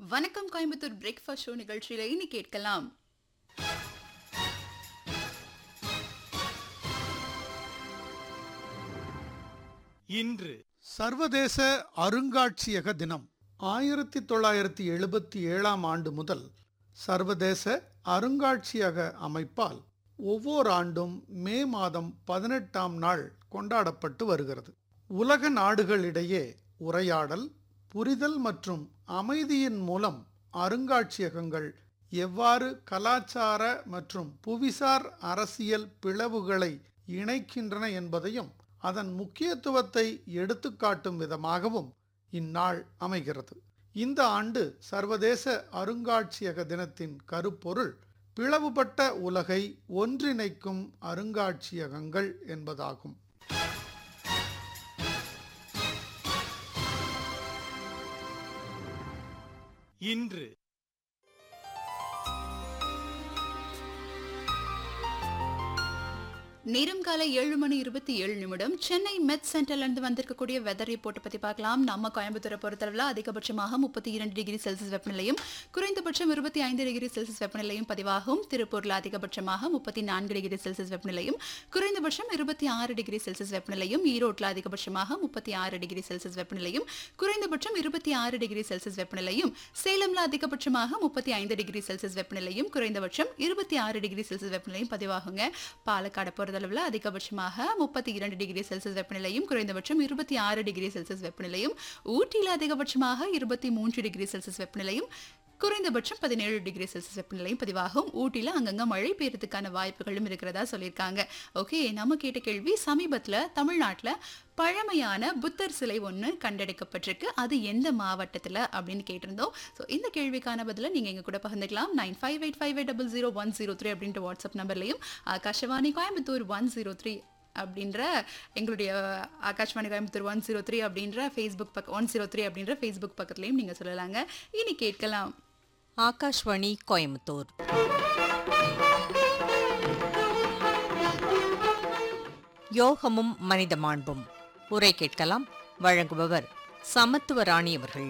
வணக்கம் Coimbatore breakfast show நிகழ்ச்சியில இனி கேட்கலாம் இன்று சர்வதேச அருங்காட்சியக தினம் ஆயிரத்தி தொள்ளாயிரத்தி எழுபத்தி ஏழாம் ஆண்டு முதல் சர்வதேச அருங்காட்சியக அமைப்பால் ஒவ்வொரு ஆண்டும் மே மாதம் பதினெட்டாம் நாள் கொண்டாடப்பட்டு வருகிறது உலக நாடுகளிடையே உரையாடல் புரிதல் மற்றும் அமைதியின் மூலம் அருங்காட்சியகங்கள் எவ்வாறு கலாச்சார மற்றும் புவிசார் அரசியல் பிளவுகளை இணைக்கின்றன என்பதையும் அதன் முக்கியத்துவத்தை எடுத்துக்காட்டும் விதமாகவும் இந்நாள் அமைகிறது இந்த ஆண்டு சர்வதேச அருங்காட்சியக தினத்தின் கருப்பொருள் பிளவுபட்ட உலகை ஒன்றிணைக்கும் அருங்காட்சியகங்கள் என்பதாகும் இன்று நேரம் காலை ஏழு மணி இருபத்தி ஏழு நிமிடம் சென்னை மெட் சென்டர்ல இருந்து வந்திருக்கக்கூடிய வெதர் ரிப்போர்ட் பத்தி பார்க்கலாம் நம்ம கோயம்புத்தூரை பொறுத்தளவில் அதிகபட்சமாக முப்பத்தி இரண்டு டிகிரி செல்சியஸ் வெப்பநிலையும் குறைந்தபட்சம் இருபத்தி ஐந்து டிகிரி செல்சியஸ் வெப்பநிலையும் பதிவாகும் திருப்பூர்ல அதிகபட்சமாக முப்பத்தி நான்கு டிகிரி செல்சியஸ் வெப்பநிலையும் குறைந்தபட்சம் இருபத்தி ஆறு டிகிரி செல்சியஸ் வெப்பநிலையும் ஈரோட்டில் அதிகபட்சமாக முப்பத்தி ஆறு டிகிரி செல்சியஸ் வெப்பநிலையும் குறைந்தபட்சம் இருபத்தி ஆறு டிகிரி செல்சியஸ் வெப்பநிலையும் சேலம்ல அதிகபட்சமாக முப்பத்தி ஐந்து டிகிரி செல்சியஸ் வெப்பநிலையும் குறைந்தபட்சம் இருபத்தி ஆறு டிகிரி செல்சியஸ் வெப்பநிலையும் பதிவாகுங்க பாலக்காடு பொறுத்தளவில் அதிகபட்சமாக முப்பத்தி இரண்டு டிகிரி செல்சியஸ் வெப்பநிலையும் குறைந்தபட்சம் இருபத்தி ஆறு டிகிரி செல்சியஸ் வெப்பநிலையும் ஊட்டியில் அதிகபட்சமாக இருபத்தி மூன்று டிகிரி செல்சியஸ் வெப்பநிலையும் குறைந்தபட்சம் பதினேழு டிகிரி செல்சியஸ் வெப்பநிலையும் பதிவாகும் ஊட்டியில் அங்கங்க மழை பெய்யறதுக்கான வாய்ப்புகளும் இருக்கிறதா சொல்லியிருக்காங்க ஓகே நம்ம கேட்ட கேள்வி சமீபத்தில் தமிழ்நாட்டில் பழமையான புத்தர் சிலை ஒன்று கண்டெடுக்கப்பட்டிருக்கு அது எந்த மாவட்டத்தில் அப்படின்னு கேட்டிருந்தோம் ஸோ இந்த கேள்விக்கான பதிலை நீங்கள் எங்கள் கூட பகிர்ந்துக்கலாம் nine five eight five eight double zero one zero three அப்படின்ற வாட்ஸ்அப் நம்பர்லையும் Akashvani Coimbatore one zero three அப்படின்ற எங்களுடைய Akashvani Coimbatore one zero three அப்படின்ற ஃபேஸ்புக் பக்கம் ஒன் ஜீரோ த்ரீ அப்படின்ற ஃபேஸ்புக் பக்கத்துலையும் நீங்கள் சொல்லலாங்க இனி கேட்கலாம் ஆகாஷ்வாணி கோயம்புத்தூர் யோகமும் மனித மாண்பும் உரை கேட்கலாம் வழங்குபவர் சமத்துவராணி அவர்கள்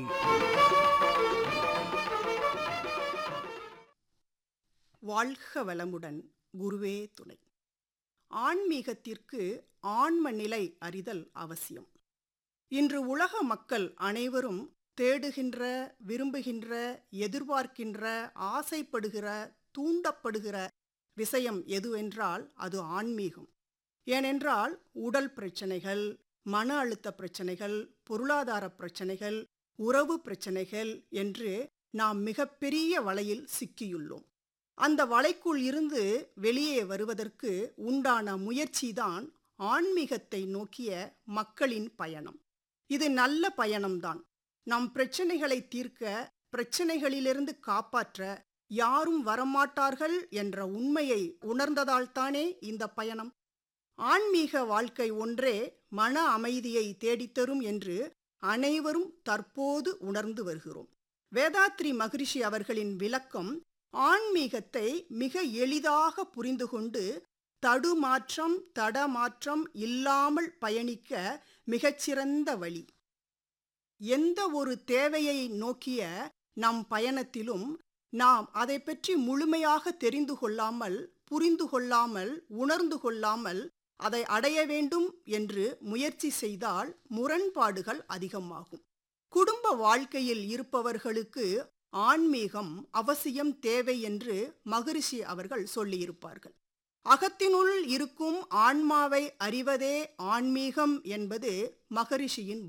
வாழ்க வளமுடன் குருவே துணை ஆன்மீகத்திற்கு ஆன்ம நிலை அறிதல் அவசியம் இன்று உலக மக்கள் அனைவரும் தேடுகின்ற விரும்புகின்ற எதிர்பார்க்கின்ற ஆசைப்படுகிற தூண்டப்படுகிற விஷயம் எதுவென்றால் அது ஆன்மீகம் ஏனென்றால் உடல் பிரச்சனைகள் மன அழுத்த பிரச்சனைகள் பொருளாதார பிரச்சனைகள் உறவு பிரச்சனைகள் என்று நாம் மிகப்பெரிய வலையில் சிக்கியுள்ளோம் அந்த வலைக்குள் இருந்து வெளியே வருவதற்கு உண்டான முயற்சிதான் ஆன்மீகத்தை நோக்கிய மக்களின் பயணம் இது நல்ல பயணம்தான் நம் பிரச்சனைகளை தீர்க்க பிரச்சனைகளிலிருந்து காப்பாற்ற யாரும் வரமாட்டார்கள் என்ற உண்மையை உணர்ந்ததால்தானே இந்த பயணம் ஆன்மீக வாழ்க்கை ஒன்றே மன அமைதியை தேடித்தரும் என்று அனைவரும் தற்போது உணர்ந்து வருகிறோம் வேதாத்ரி மகரிஷி அவர்களின் விளக்கம் ஆன்மீகத்தை மிக எளிதாக புரிந்து கொண்டு தடுமாற்றம் தடமாற்றம் இல்லாமல் பயணிக்க மிகச்சிறந்த வழி எந்த ஒரு தேவையை நோக்கிய நம் பயணத்திலும் நாம் அதை பற்றி முழுமையாக தெரிந்து கொள்ளாமல் புரிந்து கொள்ளாமல் உணர்ந்து கொள்ளாமல் அதை அடைய வேண்டும் என்று முயற்சி செய்தால் முரண்பாடுகள் அதிகமாகும் குடும்ப வாழ்க்கையில் இருப்பவர்களுக்கு ஆன்மீகம் அவசியம் தேவை என்று மகரிஷி அவர்கள் சொல்லியிருப்பார்கள் அகத்தினுள் இருக்கும் ஆன்மாவை அறிவதே ஆன்மீகம் என்பது மகரிஷியின்